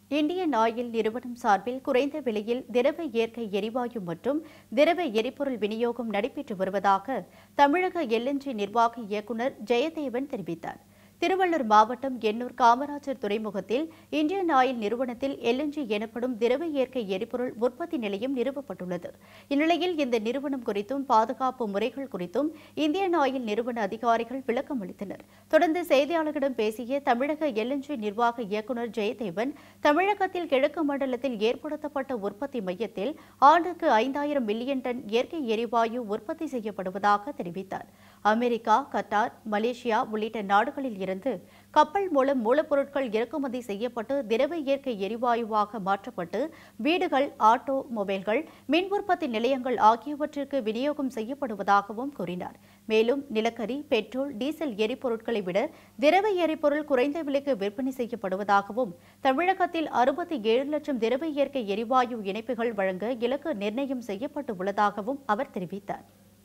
Indian oil நிறுவனம் சார்பில் குறைந்த விலையில் திரவ இயற்கை எரிவாயு மற்றும் திரவ எரிபொருள் விநியோகம் நடைபெற்று வருவதாக தமிழக எல்என்ஜி நிர்வாக இயக்குநர் ஜெயதேவன் தெரிவித்தார் திருவள்ளூர் மாவட்டம் எண்ணூர் காமராஜர் துறைமுகத்தில் இந்தியன் ஆயில் நிறுவனத்தில் எல்என்ஜி எனப்படும் திரவ இயற்கை எரிபொருள் உற்பத்தி நிலையம் நிறுவப்பட்டுள்ளது இந்நிலையில் இந்த நிறுவனம் குறித்தும் பாதுகாப்பு முறைகள் குறித்தும் இந்தியன் ஆயில் நிறுவன அதிகாரிகள் விளக்கம் அளித்தனர் தொடர்ந்து செய்தியாளர்களிடம் பேசிய தமிழக எல்என்ஜி நிர்வாக இயக்குநர் ஜெயதேவன் தமிழகத்தில் கிழக்கு மண்டலத்தில் ஏற்படுத்தப்பட்ட உற்பத்தி மையத்தில் ஆண்டுக்கு ஐந்தாயிரம் மில்லியன் டன் இயற்கை எரிவாயு உற்பத்தி செய்யப்படுவதாக தெரிவித்தார் அமெரிக்கா கத்தார் மலேசியா உள்ளிட்ட நாடுகளில் இருந்து கப்பல் மூலம் மூலப்பொருட்கள் இறக்குமதி செய்யப்பட்டு திரவ இயற்கை எரிவாயுவாக மாற்றப்பட்டு வீடுகள் ஆட்டோ மொபைல்கள் மின் உற்பத்தி நிலையங்கள் ஆகியவற்றிற்கு விநியோகம் செய்யப்படுவதாகவும் கூறினார் மேலும் நிலக்கரி பெட்ரோல் டீசல் எரிபொருட்களை விட திரவ எரிபொருள் குறைந்த விலைக்கு விற்பனை செய்யப்படுவதாகவும் தமிழகத்தில் அறுபத்தி ஏழு லட்சம் திரவ இயற்கை எரிவாயு இணைப்புகள் வழங்க இலக்கு நிர்ணயம் செய்யப்பட்டு உள்ளதாகவும் அவர் தெரிவித்தார்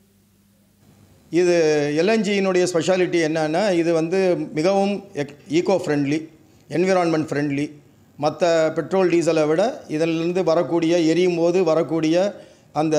இது எல்என்ஜியினுடைய ஸ்பெஷாலிட்டி என்னன்னா இது வந்து மிகவும் ஈகோ ஃப்ரெண்ட்லி என்விரான்மெண்ட் ஃப்ரெண்ட்லி மற்ற பெட்ரோல் டீசலை விட இதிலிருந்து வரக்கூடிய எரியும் போது வரக்கூடிய அந்த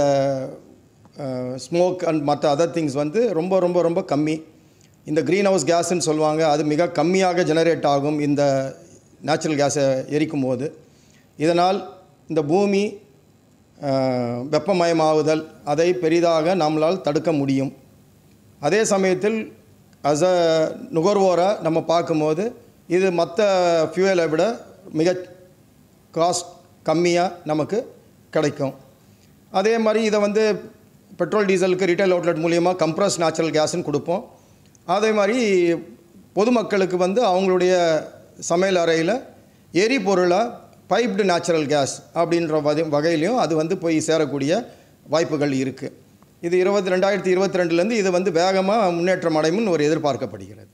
ஸ்மோக் அண்ட் மற்ற அதர் திங்ஸ் வந்து ரொம்ப ரொம்ப ரொம்ப கம்மி இந்த க்ரீன் ஹவுஸ் கேஸ்ன்னு சொல்லுவாங்க அது மிக கம்மியாக ஜெனரேட் ஆகும் இந்த நேச்சுரல் கேஸை எரிக்கும் போது இதனால் இந்த பூமி அஹ், வெப்பமயமாகுதல் அதை பெரிதாக நம்மளால் தடுக்க முடியும் அதே சமயத்தில் அஸ் அ நுகர்வோரை நம்ம பார்க்கும்போது இது மற்ற ஃபியூவலை விட மிக காஸ்ட் கம்மியாக நமக்கு கிடைக்கும் அதே மாதிரி இதை வந்து பெட்ரோல் டீசலுக்கு ரீட்டைல் அவுட்லெட் மூலியமாக கம்ப்ரஸ் நேச்சுரல் கேஸ்ன்னு கொடுப்போம் அதே மாதிரி பொதுமக்களுக்கு வந்து அவங்களுடைய சமையல் அறையில் எரிபொருளை பைப்டு நேச்சுரல் கேஸ் அப்படின்ற வகை வகையிலையும் அது வந்து போய் சேரக்கூடிய வாய்ப்புகள் இருக்குது இது இருபத்தி ரெண்டாயிரத்தி இருபத்தி ரெண்டுலேருந்து இது வந்து வேகமாக முன்னேற்றம் அடையும்னு ஒரு எதிர்பார்க்கப்படுகிறது